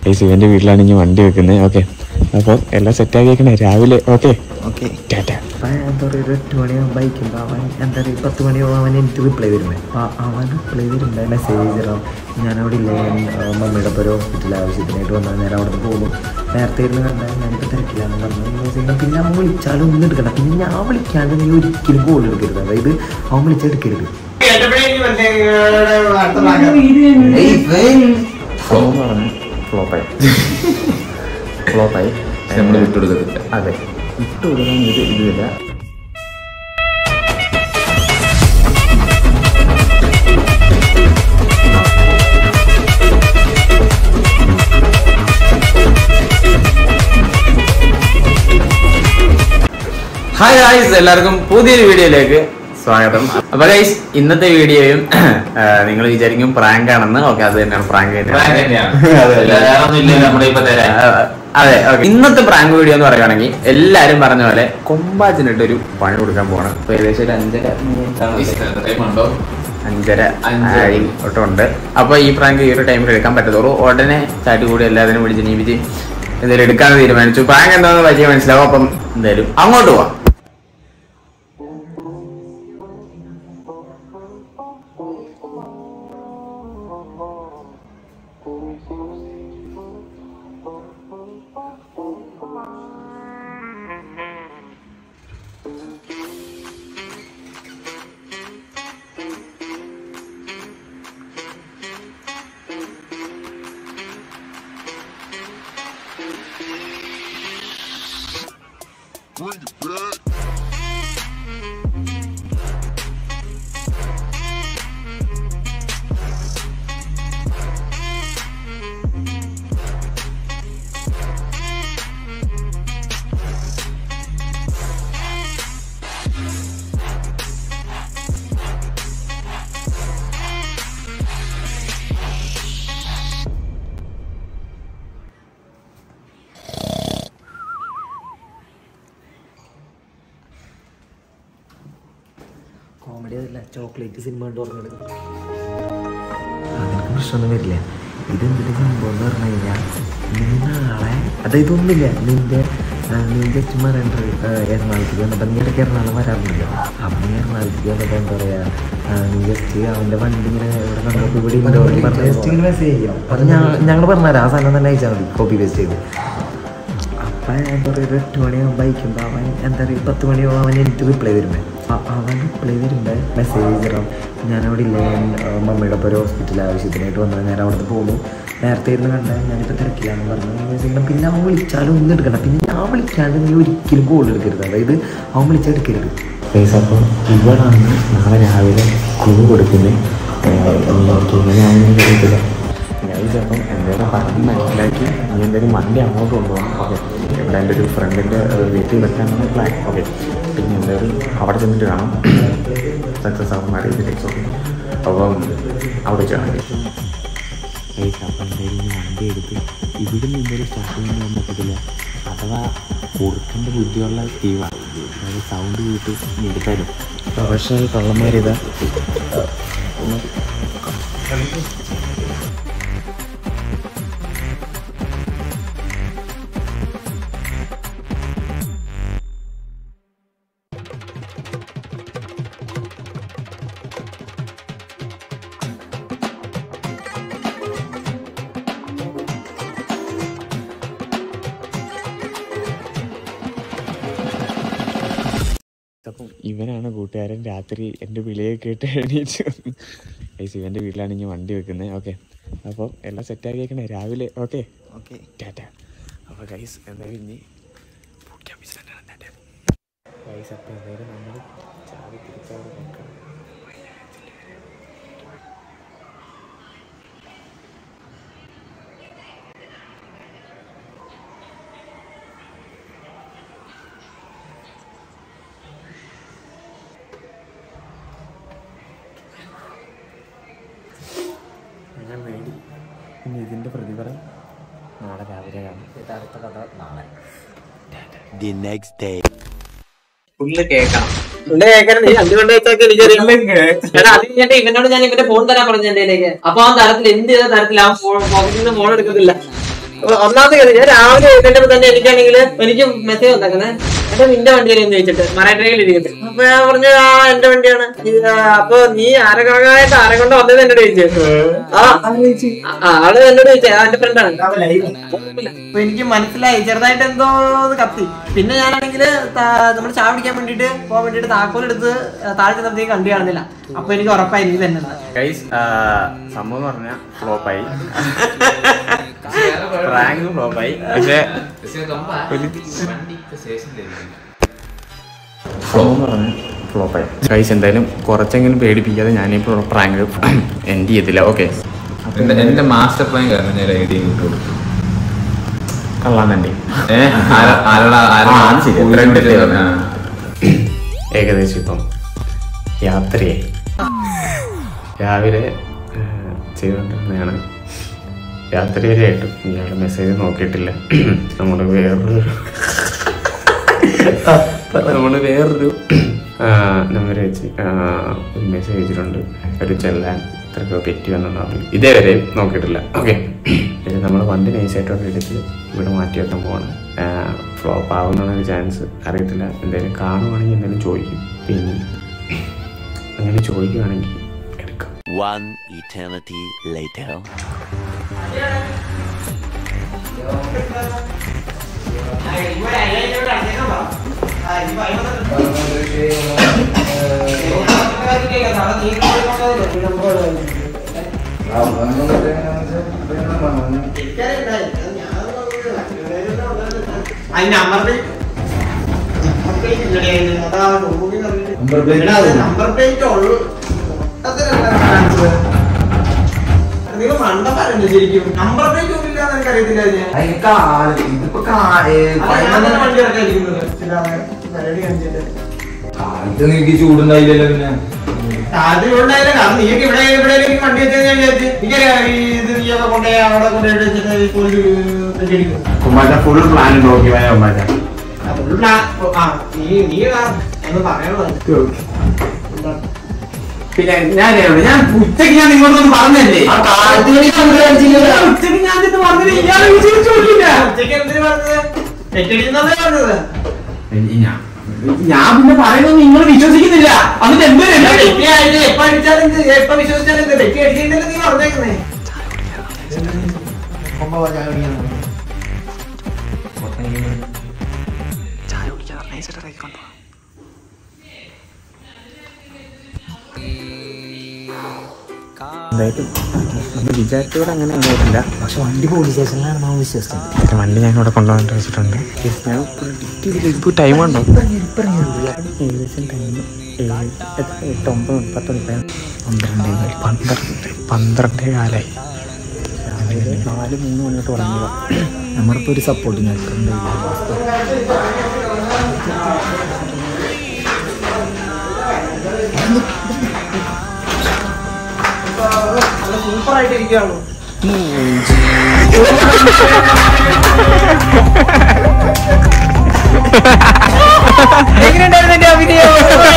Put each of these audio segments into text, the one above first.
ഈ ശിവന്റെ വീട്ടിലാണ് ഇനി വണ്ടി വെക്കുന്നത് ഓക്കെ അപ്പോൾ എല്ലാം സെറ്റാക്കിയേക്കണേ രാവിലെ ഓക്കെ ഓക്കെ ടാറ്റ അപ്പം എന്താ പറയുക ഒരു എട്ട് മണിയാകുമ്പോൾ അയക്കുമ്പോൾ അവൻ എന്താ പറയുക പത്ത് മണിയാകുമ്പോൾ അവൻ എനിക്ക് റിപ്ലൈ വരുന്നത് അപ്പം അവൻ റിപ്ലൈ വരുമ്പോൾ മെസ്സേജ് തരാം ഞാനവിടെ ഇല്ല ഞാൻ ആ, മമ്മിയുടെ ഇപ്പോൾ ഒരു ഹോസ്പിറ്റൽ ആവശ്യത്തിനായിട്ട് വന്നാൽ നേരം അവിടെ നിന്ന് പോകുന്നു നേരത്തെ ഇരുന്ന് കണ്ടാൽ ഞാനിപ്പോൾ തിരക്കില്ലാന്ന് പറഞ്ഞു മെസ്സേജ് പിന്നെ അവൻ വിളിച്ചാലും ഒന്നും എടുക്കണം പിന്നെ ഞാൻ വിളിക്കാണ്ട് നീ ഒരിക്കലും കോൾ എടുക്കരുത് അതായത് അവൻ വിളിച്ചെടുക്കരുത് ഫ്ലോപ്പായി ഫ്ലോപ്പായി നമ്മൾ വിട്ടുകൊടുക്കത്തില്ല അതെ ഇട്ട് കൊടുക്കാൻ ഇത് ഇതില്ല ഹായ് ഗായ്സ് എല്ലാവർക്കും പുതിയൊരു വീഡിയോയിലേക്ക് സ്വാഗതം അപ്പൊ ഗൈസ് ഇന്നത്തെ വീഡിയോയും നിങ്ങൾ വിചാരിക്കും പ്രാങ്ക് ആണെന്ന് ഓക്കെ അത് തന്നെയാണ് പ്രാങ്ക് തന്നെയാണ് അതെ ഓക്കെ ഇന്നത്തെ പ്രാങ്ക് വീഡിയോ എന്ന് പറയുകയാണെങ്കിൽ എല്ലാരും പറഞ്ഞ പോലെ കൊമ്പാച്ചിനിട്ട് ഒരു പണി കൊടുക്കാൻ പോകണം ഇപ്പൊ ഏകദേശം ഒരു അഞ്ചര അഞ്ചര അഞ്ചര. ആയി തൊട്ടുണ്ട് അപ്പൊ ഈ പ്രാങ്ക് ഈ ഒരു ടൈമിൽ എടുക്കാൻ പറ്റത്തുള്ളൂ ഉടനെ ചാട്ടി കൂടി എല്ലാത്തിനും വിളിച്ച് നീപിച്ച് എന്തായാലും എടുക്കാൻ തീരുമാനിച്ചു പ്രാങ്ക് എന്താണെന്ന് വലിയ മനസ്സിലാവും അപ്പം എന്തായാലും അങ്ങോട്ട് പോവാം കോമഡി അതല്ല ചോക്ലേറ്റ് സിനിമ കണ്ട് ഓർമ്മയെടുക്കും അതിനൊക്കെ പ്രശ്നമൊന്നും വരില്ല ഇതെന്തിന്റെ സംഭവം എന്ന് പറഞ്ഞു കഴിഞ്ഞാൽ നീ നാളെ അതായത് ഒന്നുമില്ല നിന്റെ ആ, നിന്റെ അച്ഛൻ പറയണ്ടത് എറണാകുളത്തേക്ക് വന്നപ്പോൾ നീ ഇടയ്ക്ക് എറണാകുളം വരാറുണ്ടല്ലോ അപ്പം നീ എറണാകുളത്തേക്ക് വന്നപ്പോൾ എന്താ പറയുക നീ ജസ്റ്റ് അവൻ്റെ വണ്ടി ഇങ്ങനെ ഇവിടെ കണ്ടപ്പോൾ ഇവിടെ ഉണ്ടോ എന്ന് പറഞ്ഞ് ജസ്റ്റ് ഇങ്ങനെ മെസ്സേജ് ചെയ്യാം അത് ഞങ്ങൾ പറഞ്ഞുതരാം ആ സാധനം തന്നെ അയച്ചാൽ മതി കോപ്പി പേസ്റ്റ് ചെയ്ത് അപ്പം എന്താ പറയുക ഒരു എട്ട് മണിയാകുമ്പോൾ അയക്കുമ്പോൾ അവൻ എന്താ പറയുക പത്ത് മണിയാകുമ്പോൾ അവൻ എനിക്ക് റിപ്ലൈ വരുമ്പോൾ അവൻ റിപ്ലൈ വരുമ്പോൾ മെസ്സേജ് തരാം ഞാനവിടെ ഇല്ല ഞാൻ ആ, മമ്മിയുടെ ഇപ്പോൾ ഒരു ഹോസ്പിറ്റൽ ആവശ്യത്തിനായിട്ട് വന്നാൽ ഞാൻ അവിടെ നിന്ന് പോകുന്നു നേരത്തെ ഇരുന്ന് കണ്ടാൽ ഞാനിപ്പോൾ തിരക്കില്ലാന്ന് പറഞ്ഞു മെസ്സേജ് ചെയ്യണം പിന്നെ അവൻ വിളിച്ചാലും ഒന്നും എടുക്കണം പിന്നെ ഞാൻ വിളിക്കാണ്ട് നീ ഒരിക്കലും കോൾ എടുക്കരുത് അതായത് അവൻ വിളിച്ചെടുക്കരുത് അപ്പോൾ ഇവളാണ് നാളെ രാവിലെ കുഴി കൊടുക്കുന്നത് എനിക്ക് എങ്ങനെയാണെന്ന് അറിയത്തില്ല ഗൈസ് അപ്പം എന്തെങ്കിലും പറഞ്ഞ് മനസ്സിലാക്കി നീ എന്തെങ്കിലും വണ്ടി അങ്ങോട്ട് കൊണ്ടുപോകണം ഓക്കെ ഇവിടെ എൻ്റെ ഒരു ഫ്രണ്ടിൻ്റെ വീട്ടിൽ വെക്കാനാണ് പ്ലാൻ ഓക്കെ പിന്നെ എന്തായാലും അവിടെ ചെന്നിട്ട് കാണാം സക്സസ് ആവുന്ന അറിയത്തില്ല ഓക്കെ അപ്പം അവിടെ വെച്ചാൽ മതി ഗൈസ് അപ്പം എന്തായാലും ഈ വണ്ടി എടുത്ത് ഇവിടുന്ന് എന്തായാലും സ്റ്റാർട്ട് ചെയ്യാൻ പറ്റത്തില്ല അഥവാ കൊടുക്കേണ്ട ബുദ്ധിയുള്ള ടീമാണ് അതായത് സൗണ്ട് കേട്ട് എടുത്താലും പ്രൊഫഷണൽ കള്ളന്മാരിതാ അപ്പം ഇവനാണ് കൂട്ടുകാരൻ രാത്രി എൻ്റെ വിളിയൊക്കെ കേട്ട് എണീച്ചു ഗൈസ് ഇവൻ്റെ വീട്ടിലാണ് ഇനി വണ്ടി വെക്കുന്നത് ഓക്കെ അപ്പോൾ എല്ലാം സെറ്റാക്കിയേക്കണേ രാവിലെ ഓക്കെ ഓക്കെ ടാറ്റ അപ്പോൾ ഗൈസ് എന്തായാലും ഇനി ഗൈസ് അപ്പോൾ എന്തായാലും നമ്മൾ ചാവി തിരിച്ചവിടെ നോക്കണം ഞാൻ വേണ്ടി ഇനി ഇതിൻ്റെ പ്രതിഫലം നാളെ രാവിലെ കാണാം യഥാർത്ഥ കഥ നാളെ The next day. ഫുള്ള് കേൾക്കണം ഫുള്ള് കേൾക്കണം നീ എന്തുകൊണ്ട് വെച്ചൊക്കെ എനിക്കറിയാം എടാ അത് കഴിഞ്ഞിട്ട് ഇവനോട് ഞാൻ ഇവന്റെ ഫോൺ തരാൻ പറഞ്ഞു എന്റെ കയ്യിലേക്ക് അപ്പൊ ആ തരത്തിൽ എന്ത് ചെയ്ത തരത്തിൽ ആ ഫോൺ പോക്കറ്റിൽ നിന്ന് ഫോൺ എടുക്കത്തില്ല ഒന്നാമത്തെ കാര്യം ഞാൻ രാവിലെ എഴുന്നേറ്റപ്പോ തന്നെ എനിക്കാണെങ്കിൽ എനിക്ക് മെസ്സേജ് വന്നേക്കുന്നത് എന്റെ നിന്റെ വണ്ടിയിലെന്ന് ചോദിച്ചിട്ട് മറൈൻ ഇരിക്കുന്നത് അപ്പൊ ഞാൻ പറഞ്ഞു ആ എന്റെ വണ്ടിയാണ് ഇത് അപ്പൊ നീ ആരകായിട്ട് ആരെ കൊണ്ട് വന്നത് എന്നോട് ചോദിച്ചു ആ ആ, ആള് എന്നോട് ചോദിച്ചു ആ എന്റെ ഫ്രണ്ടാണ് അപ്പൊ എനിക്ക് മനസ്സിലായി ചെറുതായിട്ട് എന്തോ ഒന്ന് കത്തി പിന്നെ ഞാനാണെങ്കിൽ നമ്മൾ ചായ പിടിക്കാൻ വേണ്ടിട്ട് പോകാൻ വേണ്ടിട്ട് താക്കോലെടുത്ത് താഴെ ചെന്നപ്പോഴത്തേക്ക് കണ്ടു കാണുന്നില്ല അപ്പൊ എനിക്ക് ഉറപ്പായി എനിക്ക് തന്നെ ഗൈസ് സംഭവം എന്ന് പറഞ്ഞാൽ ഫ്ലോപ്പായി റാങ്ക് ഫ്ലോപ്പായി പക്ഷേ ഫ്ലോപ്പായി ഗൈസ് എന്തായാലും കുറച്ചെങ്കിലും പേടിപ്പിക്കാതെ ഞാനിപ്പോൾ റാങ്ക് എൻഡ് ചെയ്തില്ല ഓക്കെ എന്റെ എന്റെ മാസ്റ്റർ പ്ലാൻ കാരണം ഞാൻ ഐ ഡി ഇട്ട് കൊടുത്തു കള്ളാൻ തന്നെ ഏഹ് ആര- ആരോടാ ആരോടാ ആ, അത് ശരി. എത്രയും പൂജ്യം തെറ്റ് ആ. ഏകദേശം ഇപ്പം യാത്രയായി രാവിലെ ഏഹ്, ചെയ്തുകൊണ്ടിരുന്നതാണ് രാത്രി വരെ ആയിട്ടും ഇയാൾ മെസ്സേജ് നോക്കിയിട്ടില്ല നമ്മൾ വേറൊരു നമ്മൾ വേറൊരു നമ്പർ വെച്ച് ആ, ഒരു മെസ്സേജ് അയച്ചിട്ടുണ്ട് ഒരു ചെല്ലാൻ ഇത്രയൊക്കെ പെറ്റി വന്നെന്ന് പറഞ്ഞു ഇതേവരെ നോക്കിയിട്ടില്ല ഓക്കെ പിന്നെ നമ്മൾ വണ്ടി നൈസായിട്ടൊക്കെ എടുത്ത് ഇവിടെ മാറ്റി വെക്കാൻ പോവാണ് ഫ്ലോപ്പ് ആവുന്ന ഒരു ചാൻസ് അറിയത്തില്ല എന്തെങ്കിലും കാണുവാണെങ്കിൽ എന്തെങ്കിലും ചോദിക്കും പിന്നെ അങ്ങനെ ചോദിക്കുവാണെങ്കിൽ എടുക്കാം One eternity later. അതിന്റെ അമർന്ന് നമ്പർ പ്ലേറ്റ് ഉള്ളു നിങ്ങൾ മണ്ട പറഞ്ഞു ശരിക്കും നമ്പർ പ്ലേറ്റ് ഒന്നും ഇല്ലാന്ന് എനിക്കറിയത്തില്ല അതിന് ഇതിപ്പോ അതാ ഞാൻ തന്നെ വണ്ടി ഇറക്കാതിരിക്കുന്നത് ചില പരിപാടി കാണിച്ചിട്ട് നിനക്ക് ചൂടുണ്ടായില്ലല്ലോ പിന്നെ അതിലുണ്ടായില്ല കാരണം നീക്ക് ഇവിടെ ഇവിടെ വണ്ടി വെച്ചത് ഞാൻ വിചാരിച്ചു എനിക്കറിയാം ഈ ഇത് നീയൊക്കെ കൊണ്ടുപോയി അവിടെ കൊണ്ടുപോയിട്ട് വെച്ചിട്ട് പോലീസ് തെറ്റിയിരിക്കും കുമ്പാറ്റ ഫുൾ പ്ലാൻ നോക്കി പോയ കുമ്പാറ്റ ആ നീ നീ വാ. ഒന്ന് പറയണോ പിന്നെ ഞാൻ ഞാൻ ഉച്ചക്ക് ഞാൻ നിങ്ങളോടൊന്നും പറഞ്ഞല്ലേ ഉച്ചക്ക് ഞാൻ ഇത് പറഞ്ഞത് ഇയാളെ വിശ്വസിച്ചില്ല ഉച്ചക്ക് എന്തിനു പറഞ്ഞത് തെറ്റടിക്കുന്നതേ പറഞ്ഞത് ഞാൻ ഞാൻ പിന്നെ പറയുന്നത് നിങ്ങൾ വിശ്വസിക്കുന്നില്ല അതിന് എന്ത് തെറ്റി ആയിട്ട് എപ്പ അടിച്ചാലും എന്ത്, എപ്പ വിശ്വസിച്ചാലും എന്ത്, തെറ്റി അടിച്ചിട്ടുണ്ടല്ലോ നീ പറഞ്ഞേക്കുന്നേ എന്തായാലും നമ്മൾ വിചാരിച്ചവിടെ അങ്ങനെ ഒന്നുമില്ല പക്ഷെ വണ്ടി പോലീസ് സ്റ്റേഷനിലാണ് നാം വിശ്വസിച്ചത് വണ്ടി ഞാൻ ഇവിടെ കൊണ്ടുവന്നിട്ട് വെച്ചിട്ടുണ്ട് ഞാൻ ഇപ്പോൾ ടൈം ഉണ്ടോ ഏകദേശം ടൈം ഏഴ് എത്ര എട്ട് ഒമ്പത് പത്ത് മണി പന്ത്രണ്ട് പന്ത്രണ്ട് പന്ത്രണ്ടേ കാലായി രാവിലെ നാല് മൂന്ന് മണിയോട്ട് തുടങ്ങിയതാ നമ്മളിപ്പോ ഒരു സപ്പോർട്ടിങ് ആയിട്ടുണ്ട് സൂപ്പർ ആയിട്ട് ഇരിക്കുകയാണോ എങ്ങനെയുണ്ടായിരുന്നു എന്റെ അഭിനയം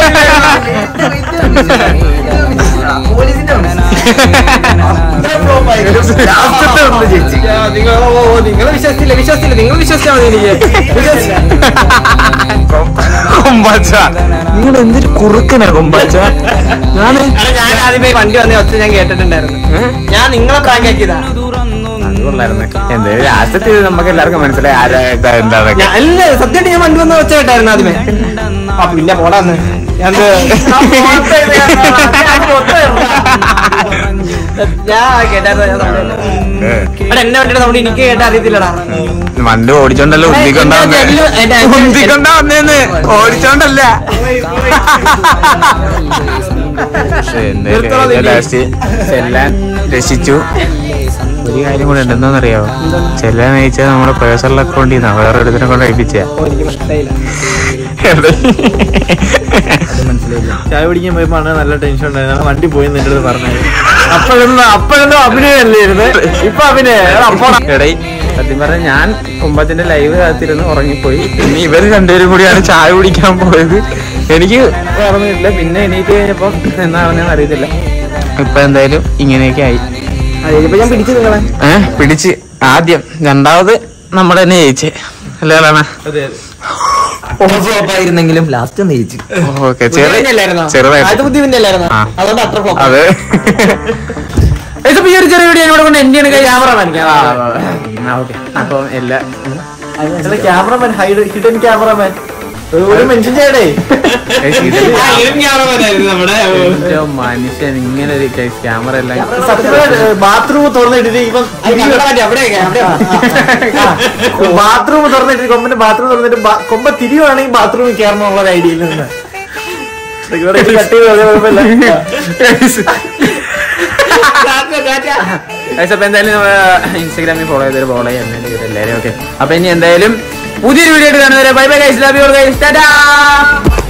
നിങ്ങൾ നിങ്ങൾ വിശ്വസിച്ചില്ല വിശ്വസിച്ചില്ല നിങ്ങൾ വിശ്വസിച്ചാൽ മതി എനിക്ക് കൊമ്പാച്ച നിങ്ങൾ എന്തൊരു കുറുക്കനാ കൊമ്പാച്ച ഞാൻ ഞാൻ ആദ്യമേ വണ്ടി വന്ന ഒച്ച ഞാൻ കേട്ടിട്ടുണ്ടായിരുന്നു ഞാൻ നിങ്ങളെ പ്രാങ്ക് ആക്കിയതാ അത് കൊള്ളായിരുന്നു എന്തായാലും ലാസ്റ്റത്തിൽ നമുക്ക് എല്ലാവർക്കും മനസ്സിലായി ആരാ ഇതാ എന്താന്നൊക്കെ ഞാൻ അല്ല സത്യമായിട്ട് ഞാൻ വണ്ടി വന്ന ഒച്ച കേട്ടായിരുന്നു ആദ്യമേ ആ പിന്നെ പോടാന്ന് ഞാൻ ഞാൻ കേട്ടായിരുന്നു ഞാൻ സൗണ്ട് കേട്ടു. എടാ, എന്നെ വണ്ടിയുടെ സൗണ്ട് എനിക്ക് കേട്ടാ അറിയത്തില്ലടാ വണ്ടി ഓടിച്ചോണ്ടല്ലോ ഉന്തിക്കൊണ്ടാ വന്നേ ഉന്തിക്കൊണ്ടാ വന്നേന്ന് ഓടിച്ചോണ്ടല്ല പക്ഷെ എന്തായാലും ലാസ്റ്റ് ചെല്ലാൻ രക്ഷിച്ചു ഒരു കാര്യം കൂടെ ഉണ്ടെന്നറിയാവോ ചെല്ലാൻ അയച്ചാൽ നമ്മുടെ പേഴ്സണൽ അക്കൗണ്ടിൽ നിന്നാ വേറെ ഒരുത്തിനെ കൊണ്ട് അയപ്പിച്ച ചായ പിടിക്കാൻ പോയപ്പോ അണ്ണൻ നല്ല ടെൻഷൻ ഉണ്ടായിരുന്നു വണ്ടി പോയി നിന്റെ അടുത്ത് പറഞ്ഞത് അപ്പോഴൊന്നും അപ്പോഴൊന്നും അഭിനയല്ലായിരുന്നു ഇപ്പൊ അഭിനയം എടേ സത്യം പറഞ്ഞ ഞാൻ കുമ്പത്തിന്റെ ലൈവ് കാത്തിരുന്ന് ഉറങ്ങിപ്പോയി പിന്നെ ഇവര് രണ്ടുപേരും കൂടിയാണ് ചായ കുടിക്കാൻ പോയത് എനിക്ക് ഓർമ്മയില്ല പിന്നെ എണീറ്റ് കഴിഞ്ഞപ്പോ എന്താണെന്ന് അറിയത്തില്ല ഇപ്പൊ എന്തായാലും ഇങ്ങനെയൊക്കെ ആയി ഇപ്പൊ ഞാൻ പിടിച്ചു നിങ്ങളെ ഏഹ് പിടിച്ച് ആദ്യം രണ്ടാമത് നമ്മൾ തന്നെ ജയിച്ചേ അല്ലേ അതാണ് അതെ ആയിരുന്നെങ്കിലും ലാസ്റ്റ് ഒന്ന് ജയിച്ചു ഓക്കെ ചെറിയ ചെറുതായിട്ട് ബുദ്ധി പിന്നെ അല്ലായിരുന്നു ആ. അതുകൊണ്ട് അത്ര ഫ്ലോപ്പ് അതെ ഈ ഒരു ചെറിയ വീഡിയോ എന്നോട് കൊണ്ട് എന്റെ ക്യാമറ ഓക്കെ അപ്പം എല്ലാ ക്യാമറമാൻ ഹൈഡ് ഹിഡൻ ക്യാമറമാൻ ഒരു മെൻഷൻ ചെയ്യടേ നമ്മുടെ എന്റെ മനുഷ്യൻ ഇങ്ങനെ ഒരു ക്യാമറ എല്ലാം ബാത്റൂം തുറന്നിട്ടിട്ട് ഇവൻ ബാത്റൂം തുറന്നിട്ട് കൊമ്പന്റെ ബാത്റൂം തുറന്നിട്ട് ബാ- കൊമ്പ തിരിയുവാണെങ്കിൽ ബാത്റൂമിൽ കയറണമെന്നുള്ള ഒരു ഐഡിയയിൽ നിന്ന് ഇവിടെ കട്ട് ചെയ്ത് അത് കുഴപ്പമില്ല Guys, അപ്പൊ എന്തായാലും നമ്മള് ഇൻസ്റ്റാഗ്രാമിൽ ഫോളോ ചെയ്തൊരു ഫോളോ ചെയ്യാൻ എല്ലാവരും ഓക്കെ അപ്പൊ ഇനി എന്തായാലും പുതിയൊരു വീഡിയോ ആയിട്ട് കാണുന്നവരെ bye bye guys love you guys Tata